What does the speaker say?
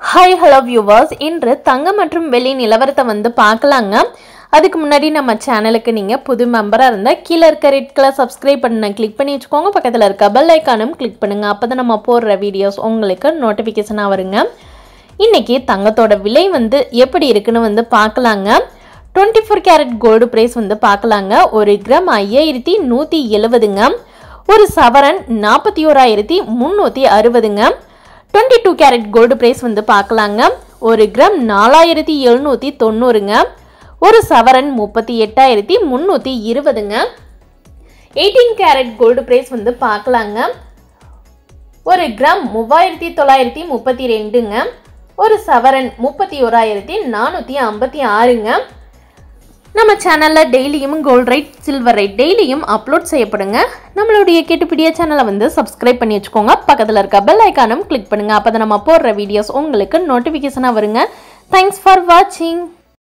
hi hello viewers இன்று தங்கம் மற்றும் வெள்ளி நிலவரத்தை வந்து பார்க்கலாங்க அதுக்கு முன்னாடி நம்ம சேனலுக்கு நீங்கள் புது மெம்பராக இருந்தால் கீழே இருக்க ரெட் கலர் சப்ஸ்கிரைப் பண்ண கிளிக் பண்ணி வச்சுக்கோங்க பக்கத்தில் இருக்க பெல் ஐக்கானும் கிளிக் பண்ணுங்கள் அப்போ தான் நம்ம போடுற வீடியோஸ் உங்களுக்கு நோட்டிஃபிகேஷனாக வருங்க இன்றைக்கி தங்கத்தோட விலை வந்து எப்படி இருக்குன்னு வந்து பார்க்கலாங்க twenty four carat gold price வந்து பார்க்கலாங்க ஒரு கிராம் ஐயாயிரத்தி நூற்றி எழுபதுங்க ஒரு சவரன் நாற்பத்தி ஓராயிரத்தி முந்நூற்றி அறுபதுங்க twenty two carat gold price வந்து பார்க்கலாங்க ஒரு கிராம் நாலாயிரத்தி எழுநூற்றி தொண்ணூறுங்க ஒரு சவரன் முப்பத்தி எட்டாயிரத்தி முந்நூற்றி இருபதுங்க எயிட்டீன் கேரட் கோல்டு ப்ரைஸ் வந்து பார்க்கலாங்க ஒரு கிராம் மூவாயிரத்தி தொள்ளாயிரத்தி முப்பத்தி ரெண்டுங்க ஒரு சவரன் முப்பத்தி ஓராயிரத்தி நானூற்றி ஐம்பத்தி ஆறுங்க நம்ம சேனலில் டெய்லியும் கோல்ட் ரைட் சில்வர் ரைட் டெய்லியும் அப்லோட் செய்யப்படுங்க நம்மளுடைய கேட்டுப்பிடிய சேனலை வந்து சப்ஸ்கிரைப் பண்ணி வச்சுக்கோங்க பக்கத்தில் இருக்க பெல் ஐக்கானும் கிளிக் பண்ணுங்கள் அப்போ தான் நம்ம போடுற வீடியோஸ் உங்களுக்கு நோட்டிஃபிகேஷனாக வருங்க தேங்க்ஸ் ஃபார் வாட்சிங்